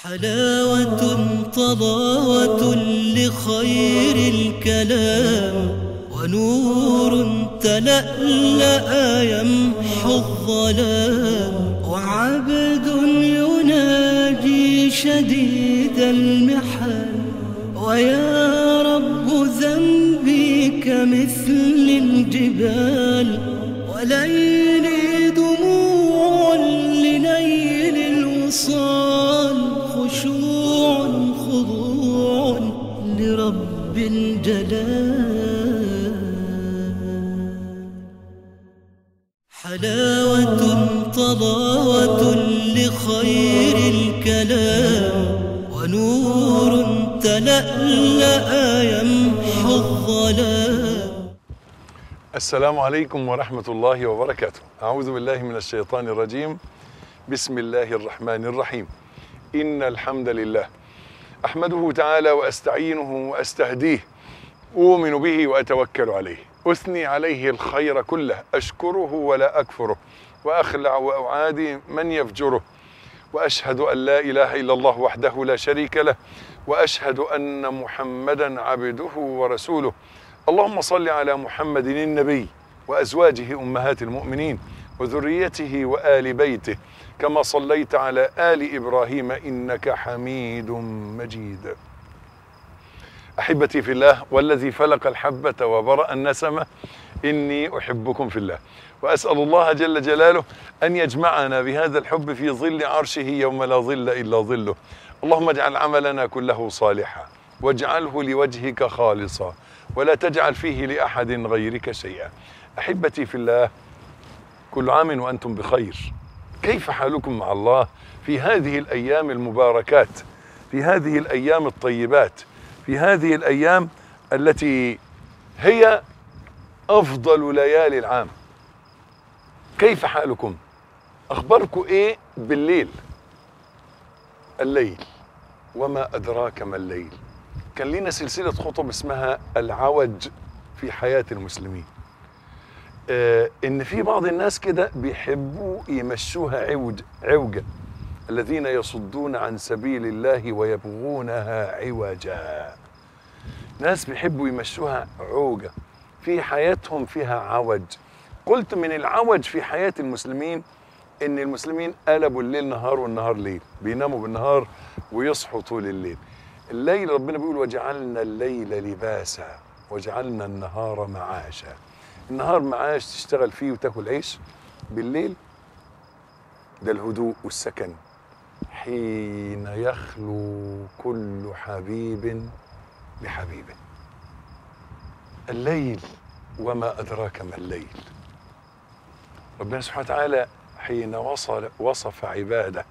حلاوة طلاوة لخير الكلام ونور تلألأ يمحو الظلام وعبد يناجي شديد المحن ويا رب ذنبي كمثل الجبال وليلي دموع لنيل الوصال خشوع خضوع لرب الجلال حلاوة طلاوة لخير الكلام ونور تلألأ يمحو الظلام السلام عليكم ورحمة الله وبركاته أعوذ بالله من الشيطان الرجيم بسم الله الرحمن الرحيم إن الحمد لله أحمده تعالى وأستعينه وأستهديه أؤمن به وأتوكل عليه أثني عليه الخير كله أشكره ولا أكفره وأخلع وأعادي من يفجره وأشهد أن لا إله إلا الله وحده لا شريك له وأشهد أن محمدا عبده ورسوله اللهم صل على محمد النبي وازواجه امهات المؤمنين وذريته وال بيته كما صليت على ال ابراهيم انك حميد مجيد احبتي في الله والذي فلق الحبه وبرا النسمه اني احبكم في الله واسال الله جل جلاله ان يجمعنا بهذا الحب في ظل عرشه يوم لا ظل الا ظله اللهم اجعل عملنا كله صالحا واجعله لوجهك خالصا ولا تجعل فيه لاحد غيرك شيئا احبتي في الله كل عام وانتم بخير كيف حالكم مع الله في هذه الايام المباركات في هذه الايام الطيبات في هذه الايام التي هي افضل ليالي العام كيف حالكم اخباركم ايه بالليل الليل وما ادراك ما الليل كان لنا سلسلة خطب اسمها العوج في حياة المسلمين آه ان في بعض الناس كده بيحبوا يمشوها عوج عوجا الذين يصدون عن سبيل الله ويبغونها عوجا ناس بيحبوا يمشوها عوجة في حياتهم فيها عوج قلت من العوج في حياة المسلمين ان المسلمين قلبوا الليل نهار والنهار ليل بيناموا بالنهار ويصحوا طول الليل الليل ربنا بيقول وجعلنا الليل لباسا وجعلنا النهار معاشا النهار معاش تشتغل فيه وتاكل عيش بالليل ده الهدوء والسكن حين يخلو كل حبيب بحبيبه الليل وما أدراك ما الليل ربنا سبحانه وتعالى حين وصل وصف عباده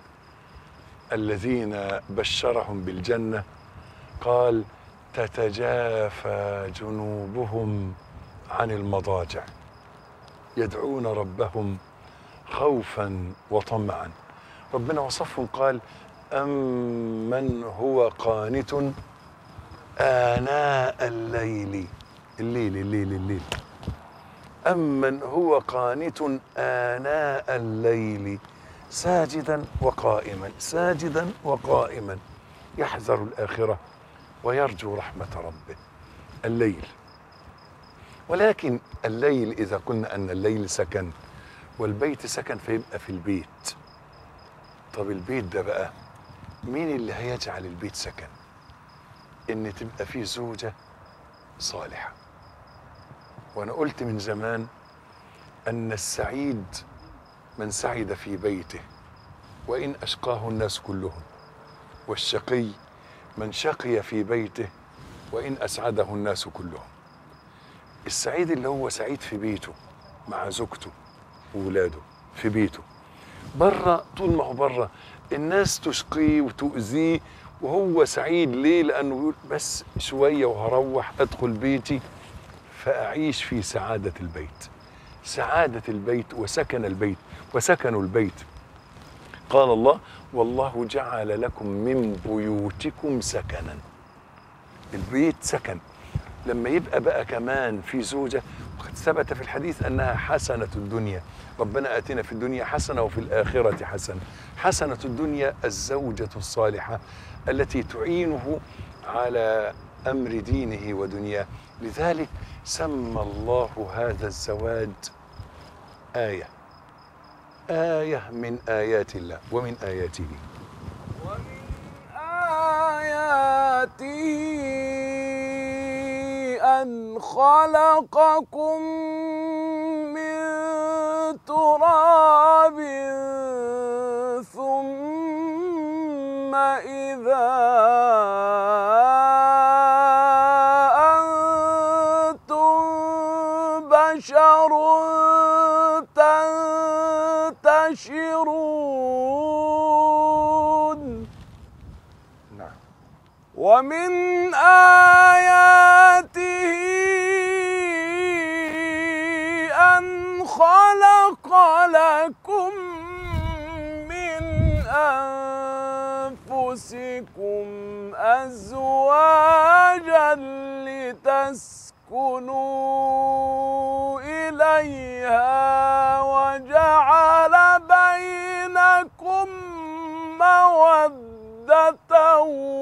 الذين بشرهم بالجنة قال تتجافى جنوبهم عن المضاجع يدعون ربهم خوفا وطمعا ربنا وصفهم قال أمن هو قانت آناء الليل الليل الليل الليل أمن هو قانت آناء الليل ساجدا وقائما ساجدا وقائما يحذر الآخرة ويرجو رحمة ربه الليل ولكن الليل إذا قلنا أن الليل سكن والبيت سكن فيبقى في البيت طب البيت ده بقى مين اللي هيجعل البيت سكن ان تبقى فيه زوجة صالحة وانا قلت من زمان ان السعيد من سعد في بيته وان اشقاه الناس كلهم والشقي من شقي في بيته وان اسعده الناس كلهم السعيد اللي هو سعيد في بيته مع زوجته وولاده في بيته بره طول ما هو بره الناس تشقيه وتؤذيه وهو سعيد ليه لانه بيقول بس شويه وهروح ادخل بيتي فاعيش في سعاده البيت سعاده البيت وسكن البيت وسكنوا البيت قال الله والله جعل لكم من بيوتكم سكنا البيت سكن لما يبقى بقى كمان في زوجة وقد ثبت في الحديث أنها حسنة الدنيا ربنا آتنا في الدنيا حسنة وفي الآخرة حسنة حسنة الدنيا الزوجة الصالحة التي تعينه على أمر دينه ودنياه لذلك سمى الله هذا الزواج آية آية من آيات الله ومن آياته ومن آياته أن خلقكم من تراب ثم إذا أنتم بشر تنتشرون نعم ومن آياته أن خلق لكم من أنفسكم أزواجا لتسكنوا إليها وجعل بينكم مودة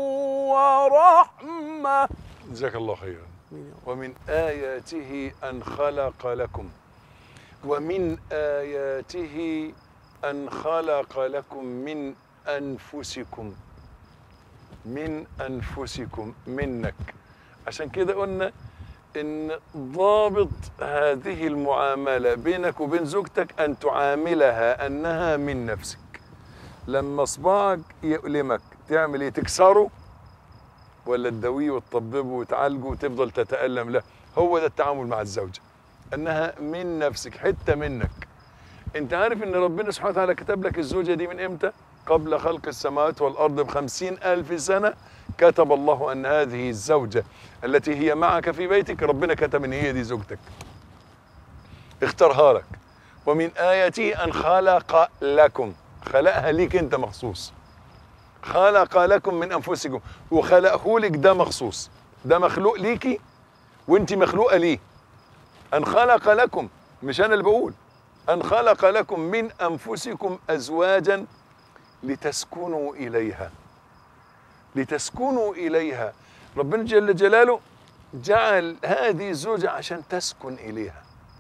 ورحمة جزاك الله خيرا ومن آياته أن خلق لكم ومن آياته أن خلق لكم من أنفسكم من أنفسكم منك عشان كده قلنا إن ضابط هذه المعاملة بينك وبين زوجتك أن تعاملها أنها من نفسك لما صباعك يؤلمك تعمل ايه تكسره ولا تداويه وتطببه وتعالجه وتفضل تتألم له هو ده التعامل مع الزوجة أنها من نفسك حتة منك أنت عارف أن ربنا سبحانه وتعالى كتب لك الزوجة دي من إمتى قبل خلق السماوات والأرض بخمسين ألف سنة كتب الله أن هذه الزوجة التي هي معك في بيتك ربنا كتب أن هي دي زوجتك اختارها لك ومن آياته أن خلق لكم خلقها ليك أنت مخصوص خلق لكم من انفسكم وخلقه لك ده مخصوص ده مخلوق ليكي وانت مخلوقه ليه ان خلق لكم مش انا اللي بقول ان خلق لكم من انفسكم ازواجا لتسكنوا اليها لتسكنوا اليها ربنا جل جلاله جعل هذه الزوجه عشان تسكن اليها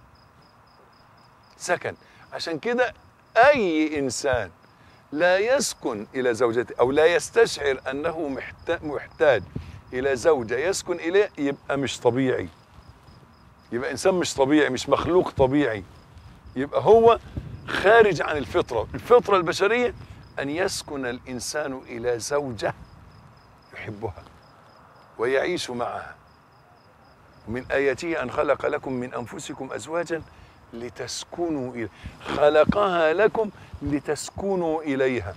سكن عشان كده اي انسان لا يسكن إلى زوجته أو لا يستشعر أنه محت- محتاج إلى زوجة يسكن إليه يبقى مش طبيعي يبقى إنسان مش طبيعي مش مخلوق طبيعي يبقى هو خارج عن الفطرة الفطرة البشرية أن يسكن الإنسان إلى زوجة يحبها ويعيش معها من آياته أن خلق لكم من أنفسكم أزواجا لتسكنوا إليه خلقها لكم لتسكنوا إليها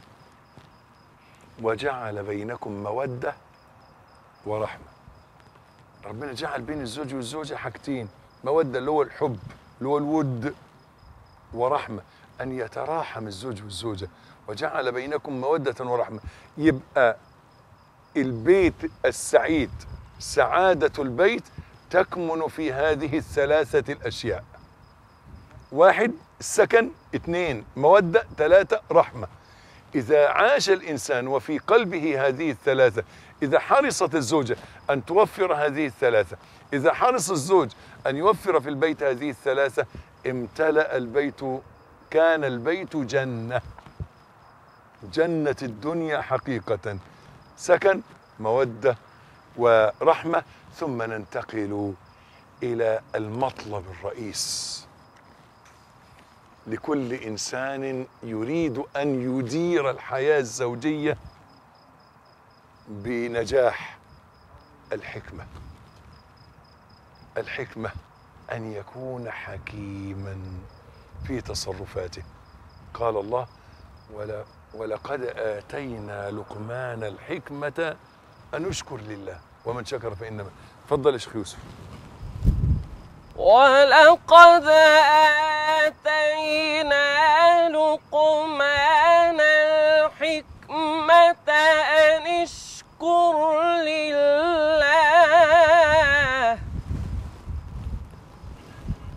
وجعل بينكم مودة ورحمة ربنا جعل بين الزوج والزوجة حاجتين مودة اللي هو الحب اللي هو الود ورحمة أن يتراحم الزوج والزوجة وجعل بينكم مودة ورحمة يبقى البيت السعيد سعادة البيت تكمن في هذه الثلاثة الأشياء واحد السكن اثنين مودة ثلاثة رحمة إذا عاش الإنسان وفي قلبه هذه الثلاثة إذا حرصت الزوجة أن توفر هذه الثلاثة إذا حرص الزوج أن يوفر في البيت هذه الثلاثة امتلأ البيت كان البيت جنة جنة الدنيا حقيقة سكن مودة ورحمة ثم ننتقل إلى المطلب الرئيس لكل انسان يريد ان يدير الحياه الزوجيه بنجاح الحكمه الحكمه ان يكون حكيما في تصرفاته قال الله ولا ولقد اتينا لقمان الحكمه ان اشكر لله ومن شكر فانما تفضل يا شيخ يوسف ولقد آتينا لقمان الحكمة أن اشكر لله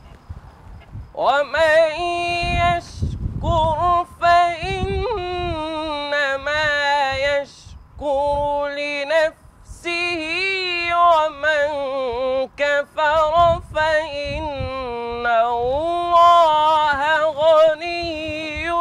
يشكر لنفسه ومن كفر فإن الله غني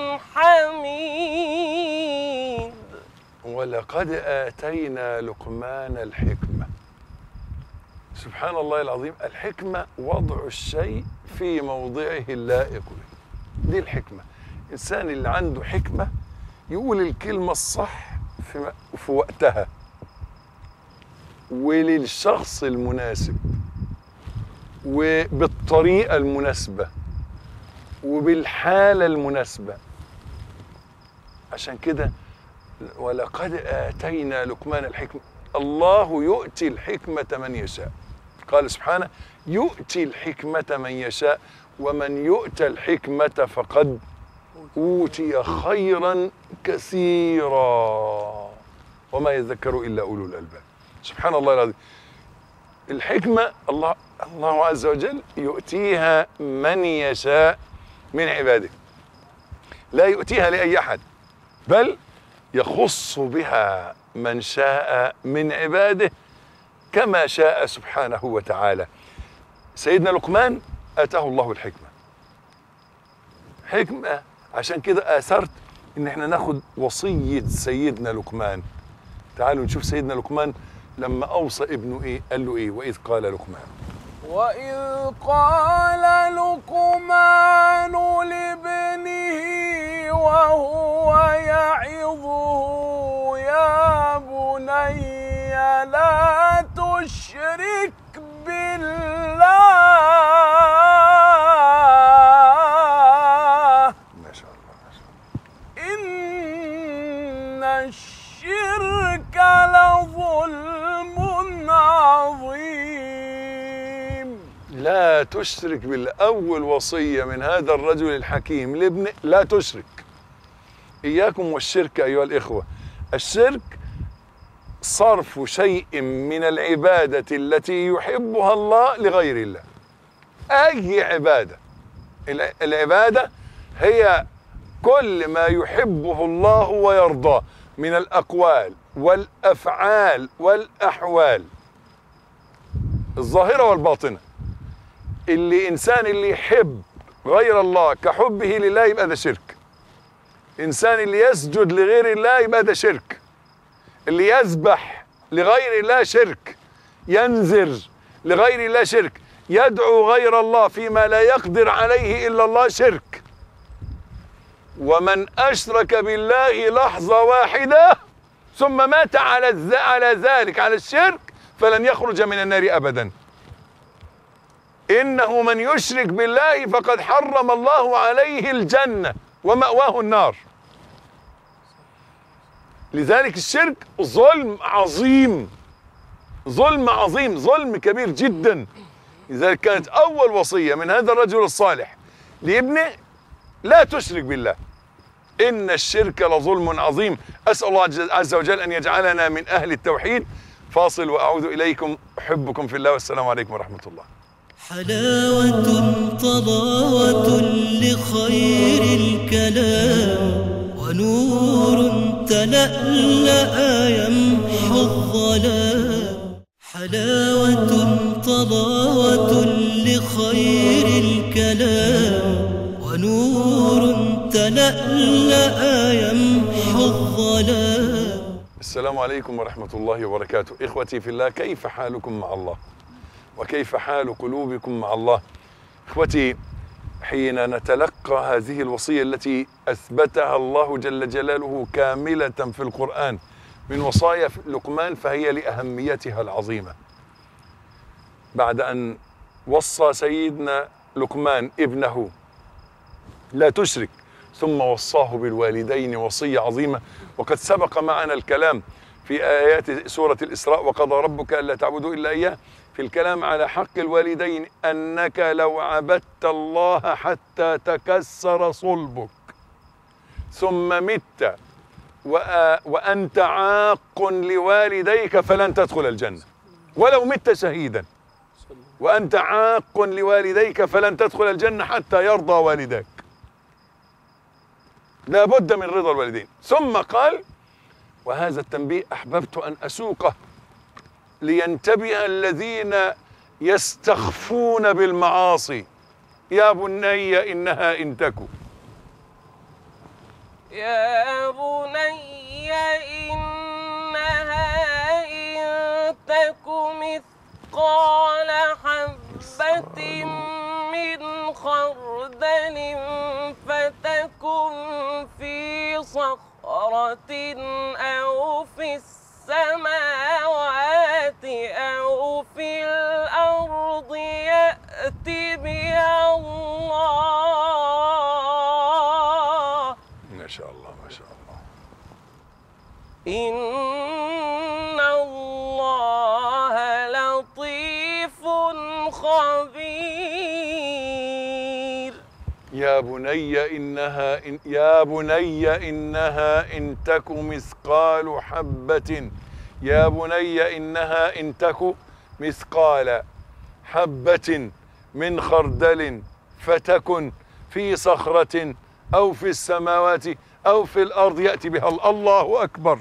حميد ولقد آتينا لقمان الحكمة سبحان الله العظيم الحكمة وضع الشيء في موضعه اللائق به دي الحكمة الإنسان اللي عنده حكمة يقول الكلمة الصح في, في وقتها وللشخص المناسب وبالطريقة المناسبة وبالحالة المناسبة عشان كده ولقد آتينا لقمان الحكمة الله يؤتي الحكمة من يشاء قال سبحانه يؤتي الحكمة من يشاء ومن يؤتى الحكمة فقد أوتي خيرا كثيرا وما يذكر إلا أولو الألباب سبحان الله العظيم الحكمة الله الله عز وجل يؤتيها من يشاء من عباده لا يؤتيها لأي أحد بل يخص بها من شاء من عباده كما شاء سبحانه وتعالى سيدنا لقمان اتاه الله الحكمه حكمه عشان كده اثرت ان احنا ناخد وصيه سيدنا لقمان تعالوا نشوف سيدنا لقمان لما اوصى ابنه ايه قال له ايه واذ قال لقمان وإذ قال لقمان لابنه وهو يعظه يا بني لا تشرك بالله ما شاء الله ما شاء إن الشرك لظلم عظيم الله لا تشرك بالله اول وصيه من هذا الرجل الحكيم لابنه لا تشرك اياكم والشرك ايها الاخوه الشرك صرف شيء من العباده التي يحبها الله لغير الله اي عباده الع- العباده هي كل ما يحبه الله ويرضاه من الاقوال والافعال والاحوال الظاهره والباطنه اللي انسان اللي يحب غير الله كحبه لله يبقى ده شرك انسان اللي يسجد لغير الله يبقى ده شرك اللي يذبح لغير الله شرك ينذر لغير الله شرك يدعو غير الله فيما لا يقدر عليه الا الله شرك ومن اشرك بالله لحظه واحده ثم مات على الز- على ذلك على الشرك فلن يخرج من النار ابدا انه من يشرك بالله فقد حرم الله عليه الجنه وماواه النار لذلك الشرك ظلم عظيم ظلم عظيم ظلم كبير جدا لذلك كانت اول وصيه من هذا الرجل الصالح لابنه لا تشرك بالله ان الشرك لظلم عظيم اسال الله عز- عز وجل ان يجعلنا من اهل التوحيد فاصل واعوذ اليكم احبكم في الله والسلام عليكم ورحمه الله حلاوة طلاوة لخير الكلام ونور تلألأ يمحو الظلام حلاوة طلاوة لخير الكلام ونور تلألأ يمحو الظلام السلام عليكم ورحمة الله وبركاته إخوتي في الله كيف حالكم مع الله وكيف حال قلوبكم مع الله إخوتي حين نتلقى هذه الوصية التي أثبتها الله جل جلاله كاملة في القرآن من وصايا لقمان فهي لأهميتها العظيمة بعد أن وصى سيدنا لقمان ابنه لا تشرك ثم وصاه بالوالدين وصية عظيمة وقد سبق معنا الكلام في آيات سورة الإسراء وقضى ربك ألا تعبدوا إلا إياه في الكلام على حق الوالدين أنك لو عبدت الله حتى تكسر صلبك ثم مت وأ- وأنت عاق لوالديك فلن تدخل الجنة ولو مت شهيدا وأنت عاق لوالديك فلن تدخل الجنة حتى يرضى والداك لا بد من رضا الوالدين ثم قال وهذا التنبيه احببت ان اسوقه لينتبه الذين يستخفون بالمعاصي يا بني انها ان تك يا بني إنها إن تك مثقال حبة من خردل فتكن في صخرة أو في السماوات أو في الأرض يأت بها الله ما شاء الله ما شاء الله إن الله لطيف خبير يا بني انها إن يا بني انها ان تك مثقال حبة يا بني انها ان تك مثقال حبة من خردل فتكن في صخرة او في السماوات او في الارض ياتي بها الله. الله اكبر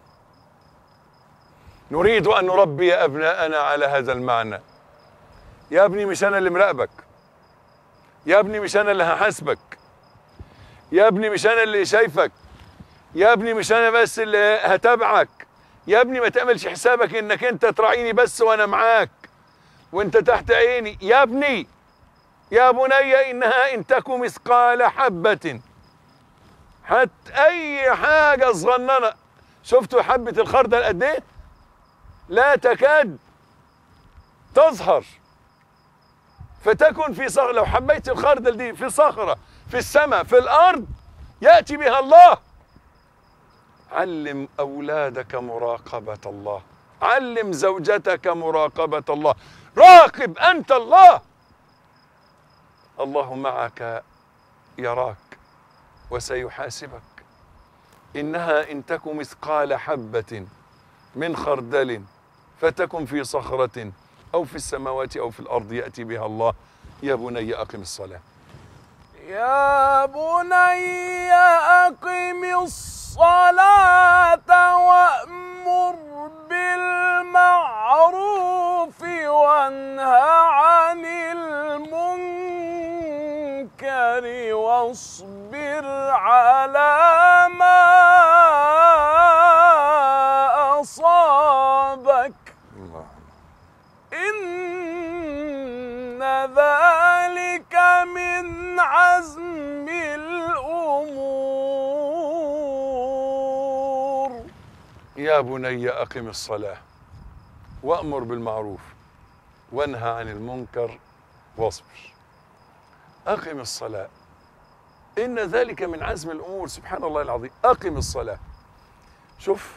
نريد ان نربي ابناءنا على هذا المعنى يا ابني مش انا اللي مراقبك يا ابني مش انا اللي هحاسبك يا ابني مش انا اللي شايفك يا ابني مش انا بس اللي هتابعك يا ابني ما تعملش حسابك انك انت تراعيني بس وانا معاك وانت تحت عيني يا ابني يا بني انها ان تك مثقال حبة حتى اي حاجة صغننة شفتوا حبة الخردل قد ايه لا تكاد تظهر فتكن في صخرة لو حبيت الخردل دي في صخرة في السماء في الأرض يأتي بها الله علم أولادك مراقبة الله علم زوجتك مراقبة الله راقب أنت الله الله معك يراك وسيحاسبك إنها إن تك مثقال حبة من خردل فتكن في صخرة أو في السماوات أو في الأرض يأتي بها الله يا بني أقم الصلاة يا بني أقم الصلاة وأمر بالمعروف وانه عن المنكر واصبر على ما أصابك الله إن ذلك من عزم الأمور يا بني أقم الصلاة وأمر بالمعروف وانهى عن المنكر واصبر أقم الصلاة إن ذلك من عزم الأمور سبحان الله العظيم أقم الصلاة شوف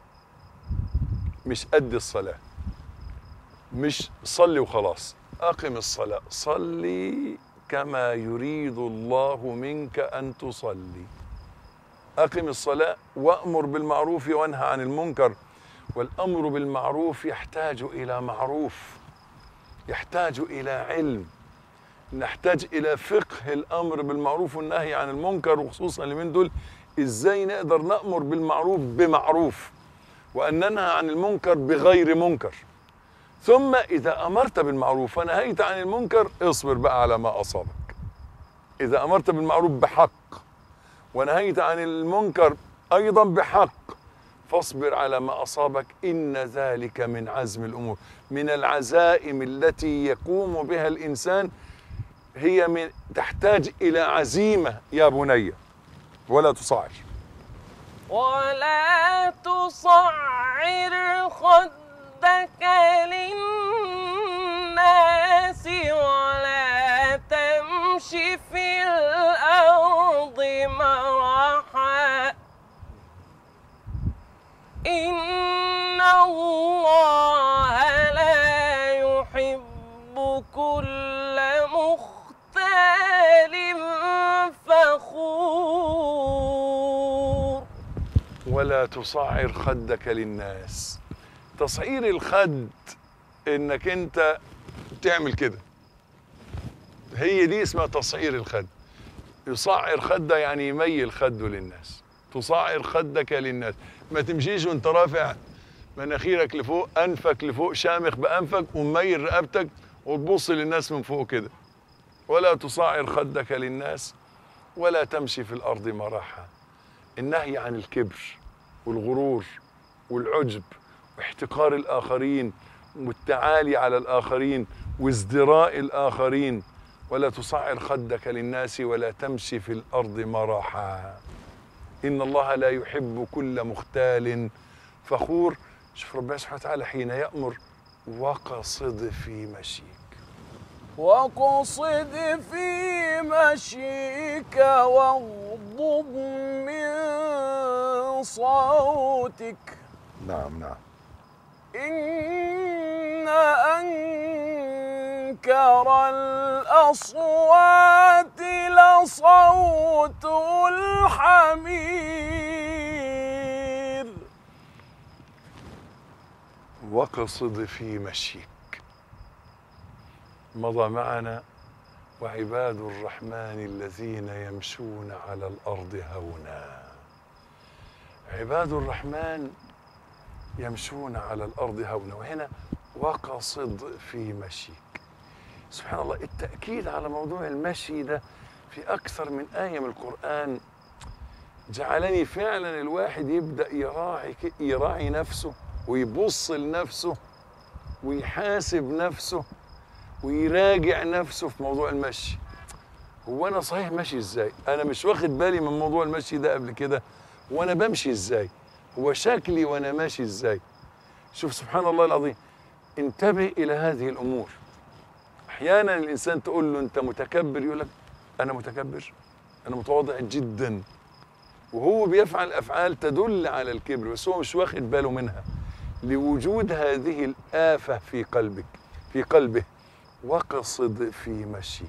مش قد الصلاة مش صلي وخلاص أقم الصلاة صلي كما يريد الله منك أن تصلي أقم الصلاة وأمر بالمعروف وانهى عن المنكر والأمر بالمعروف يحتاج إلى معروف يحتاج إلى علم نحتاج إلى فقه الأمر بالمعروف والنهي عن المنكر وخصوصا اليومين دول إزاي نقدر نأمر بالمعروف بمعروف وأن ننهى عن المنكر بغير منكر ثم إذا أمرت بالمعروف ونهيت عن المنكر اصبر بقى على ما أصابك إذا أمرت بالمعروف بحق ونهيت عن المنكر ايضا بحق فاصبر على ما اصابك ان ذلك من عزم الامور من العزائم التي يقوم بها الانسان هي من تحتاج الى عزيمه يا بني ولا تصعر ولا تصعر خدك للناس ولا تمش في الأرض مرحا إن الله لا يحب كل مختال فخور ولا تصعر خدك للناس تصعير الخد انك انت تعمل كده هي دي اسمها تصعير الخد يصعر خده يعني يميل خده للناس تصعر خدك للناس ما تمشيش وانت رافع مناخيرك لفوق انفك لفوق شامخ بانفك ومميل رقبتك وتبص للناس من فوق كده ولا تصعر خدك للناس ولا تمشي في الارض مرحا النهي عن الكبر والغرور والعجب واحتقار الاخرين والتعالي على الاخرين وازدراء الاخرين ولا تصعر خدك للناس ولا تمشي في الارض مرحا ان الله لا يحب كل مختال فخور شوف ربنا سبحانه وتعالى حين يامر وقصد في مشيك واقصد في مشيك واغضض من صوتك نعم نعم إن أنكر الأصوات لصوت الحمير وقصد في مشيك مضى معنا وعباد الرحمن الذين يمشون على الارض هونا عباد الرحمن يمشون على الارض هونا وهنا وقصد في مشيك سبحان الله التاكيد على موضوع المشي ده في اكثر من ايه من القران جعلني فعلا الواحد يبدا يراعي ك- يراعي نفسه ويبص لنفسه ويحاسب نفسه ويراجع نفسه في موضوع المشي هو انا صحيح ماشي ازاي انا مش واخد بالي من موضوع المشي ده قبل كده وانا بمشي ازاي هو شكلي وانا ماشي ازاي شوف سبحان الله العظيم انتبه الى هذه الامور احيانا الانسان تقول له انت متكبر يقول لك انا متكبر انا متواضع جدا وهو بيفعل افعال تدل على الكبر بس هو مش واخد باله منها لوجود هذه الآفة في قلبك في قلبه وقصد في مشيك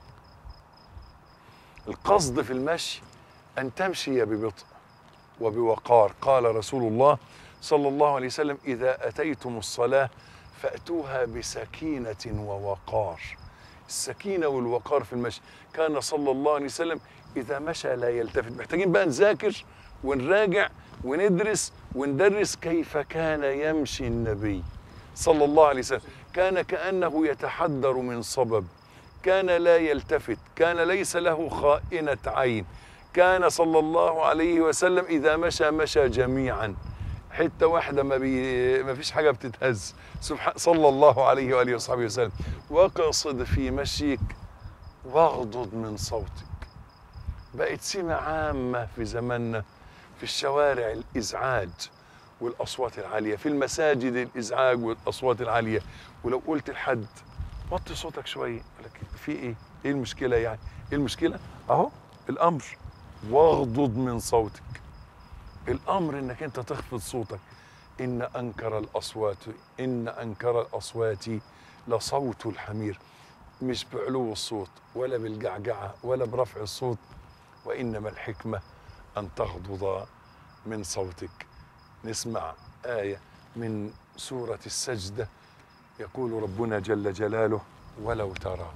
القصد في المشي أن تمشي ببطء وبوقار قال رسول الله صلى الله عليه وسلم إذا أتيتم الصلاة فأتوها بسكينة ووقار السكينة والوقار في المشي كان صلى الله عليه وسلم إذا مشى لا يلتفت محتاجين بقى نذاكر ونراجع وندرس وندرس كيف كان يمشي النبي صلى الله عليه وسلم كان كأنه يتحدر من صبب كان لا يلتفت كان ليس له خائنة عين كان صلى الله عليه وسلم إذا مشى مشى جميعا حتة واحدة ما, بي ما فيش حاجة بتتهز سبحان صلى الله عليه وآله وصحبه وسلم واقصد في مشيك واغضض من صوتك بقت سمة عامة في زماننا في الشوارع الإزعاج والأصوات العالية في المساجد الإزعاج والأصوات العالية ولو قلت لحد وطي صوتك شوية يقول لك في إيه؟ إيه المشكلة يعني؟ إيه المشكلة؟ أهو الأمر واغضض من صوتك الأمر إنك أنت تخفض صوتك إن أنكر الأصوات إن أنكر الأصوات لصوت الحمير مش بعلو الصوت ولا بالجعجعة ولا برفع الصوت وإنما الحكمة أن تغضض من صوتك نسمع آية من سورة السجدة يقول ربنا جل جلاله ولو ترى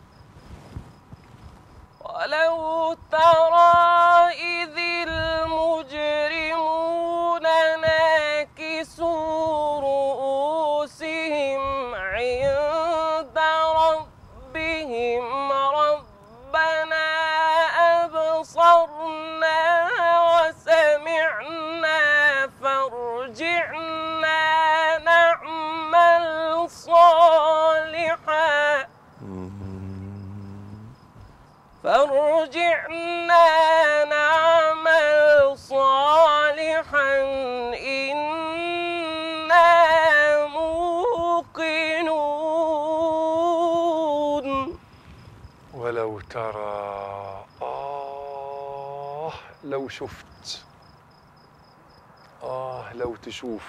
ولو ترى إذ المجرمون ناكسوا رؤوسهم عند ربهم ربنا أبصرنا وسمعنا فارجعنا نعمل صالحا فارجعنا نعمل صالحا إنا موقنون ولو ترى آه لو شفت آه لو تشوف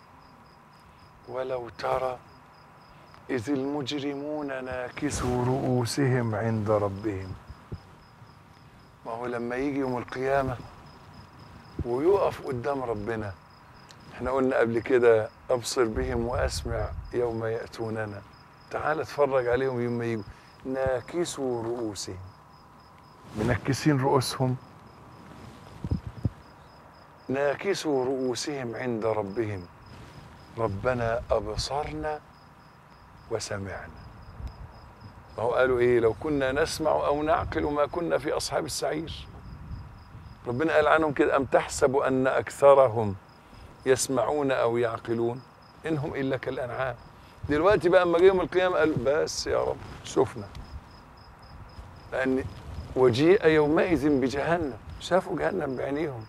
ولو ترى إذ المجرمون ناكسوا رؤوسهم عند ربهم ما هو لما يجي يوم القيامة ويقف قدام ربنا احنا قلنا قبل كده أبصر بهم وأسمع يوم يأتوننا تعال اتفرج عليهم يوم ما يجوا ناكسوا رؤوسهم منكسين رؤوسهم ناكسوا رؤوسهم عند ربهم ربنا أبصرنا وسمعنا ما هو قالوا إيه لو كنا نسمع أو نعقل ما كنا في أصحاب السعير ربنا قال عنهم كده أم تحسب أن أكثرهم يسمعون أو يعقلون إنهم إلا كالأنعام دلوقتي بقى اما جه يوم القيامه قال بس يا رب شفنا لان وجيء يومئذ بجهنم شافوا جهنم بعينيهم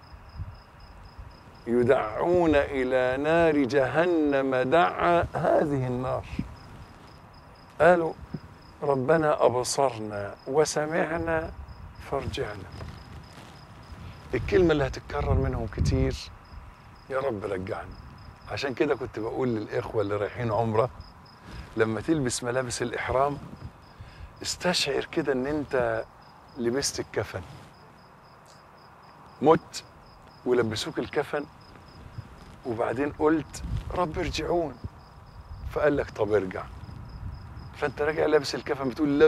يدعون الى نار جهنم دعا هذه النار قالوا ربنا ابصرنا وسمعنا فارجعنا الكلمه اللي هتتكرر منهم كتير يا رب رجعنا عشان كده كنت بقول للإخوة اللي رايحين عمرة لما تلبس ملابس الإحرام استشعر كده إن أنت لبست الكفن مت ولبسوك الكفن وبعدين قلت رب ارجعون فقال لك طب ارجع فانت راجع لابس الكفن بتقول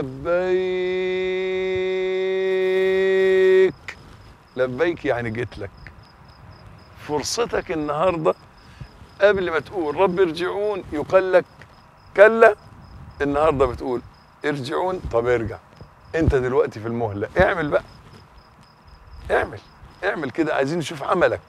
لبيك لبيك يعني جيت لك فرصتك النهارده قبل ما تقول رب ارجعون يقال لك كلا النهارده بتقول ارجعون طب ارجع انت دلوقتي في المهله اعمل بقى اعمل اعمل كده عايزين نشوف عملك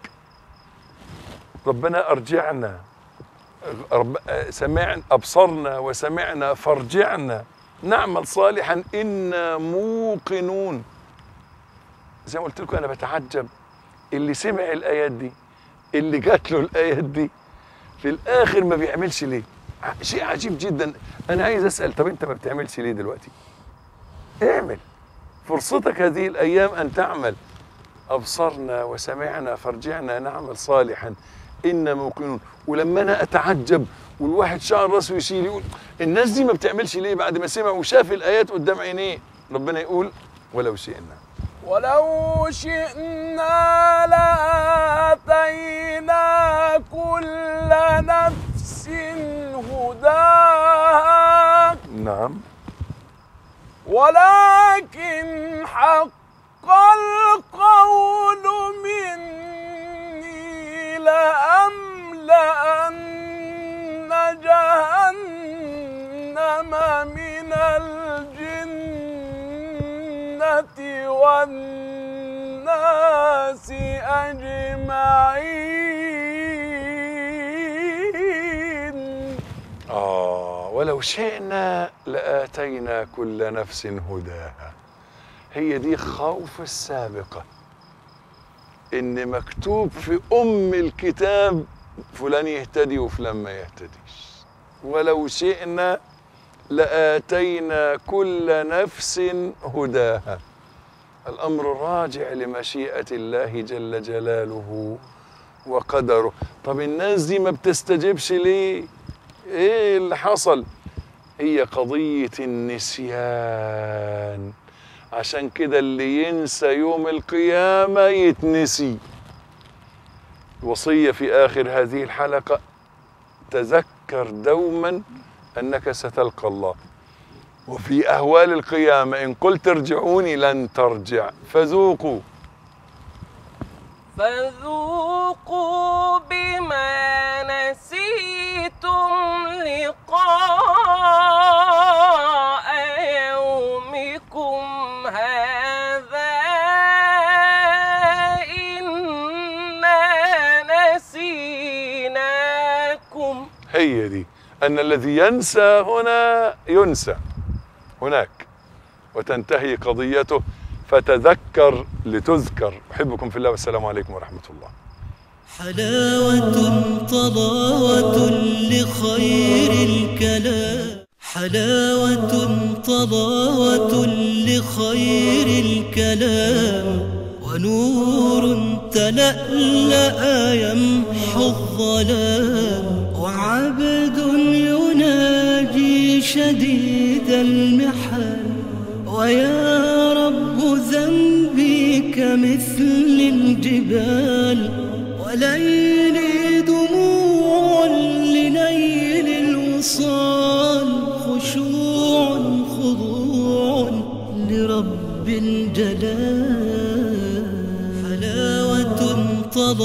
ربنا ارجعنا رب سمعنا ابصرنا وسمعنا فارجعنا نعمل صالحا انا موقنون زي ما قلت لكم انا بتعجب اللي سمع الايات دي اللي جات له الايات دي في الاخر ما بيعملش ليه ع- شيء عجيب جدا انا عايز اسال طب انت ما بتعملش ليه دلوقتي اعمل فرصتك هذه الايام ان تعمل ابصرنا وسمعنا فارجعنا نعمل صالحا انا موقنون ولما انا اتعجب والواحد شعر راسه يشيل يقول الناس دي ما بتعملش ليه بعد ما سمع وشاف الايات قدام عينيه ربنا يقول ولو شئنا ولو شئنا لآتينا كل نفس هداها نعم ولكن حق القول مني لأملأن جهنم من الجنة والناس أجمعين آه ولو شئنا لآتينا كل نفس هداها هي دي خوف السابقة إن مكتوب في أم الكتاب فلان يهتدي وفلان ما يهتديش ولو شئنا لآتينا كل نفس هداها الأمر راجع لمشيئة الله جل جلاله وقدره طب الناس دي ما بتستجيبش ليه ايه اللي حصل هي قضية النسيان عشان كده اللي ينسى يوم القيامة يتنسي وصية في آخر هذه الحلقة تذكر دوما أنك ستلقى الله وفي أهوال القيامة إن قلت ارجعوني لن ترجع فذوقوا فذوقوا بما نسيتم لقاء يومكم هذا إنا نسيناكم هي دي أن الذي ينسى هنا ينسى هناك وتنتهي قضيته فتذكر لتذكر أحبكم في الله والسلام عليكم ورحمة الله حلاوة طلاوة لخير الكلام حلاوة طلاوة لخير الكلام ونور تلألأ يمحو الظلام وعبد يناجي شديد المحن ويا رب ذنبي كمثل الجبال وليلي دموع لنيل الوصال خشوع خضوع لرب الجلال حلاوة طلال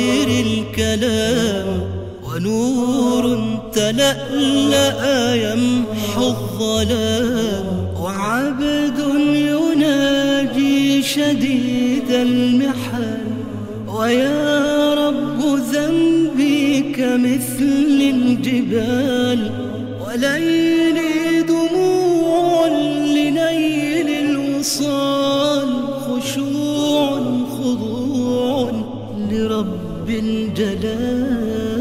خير الكلام ونور تلألأ يمحو الظلام وعبد يناجي شديد المحن ويا رب ذنبي كمثل الجبال وليلي دموع لنيل الوصال خشوع خضوع لرب الجلال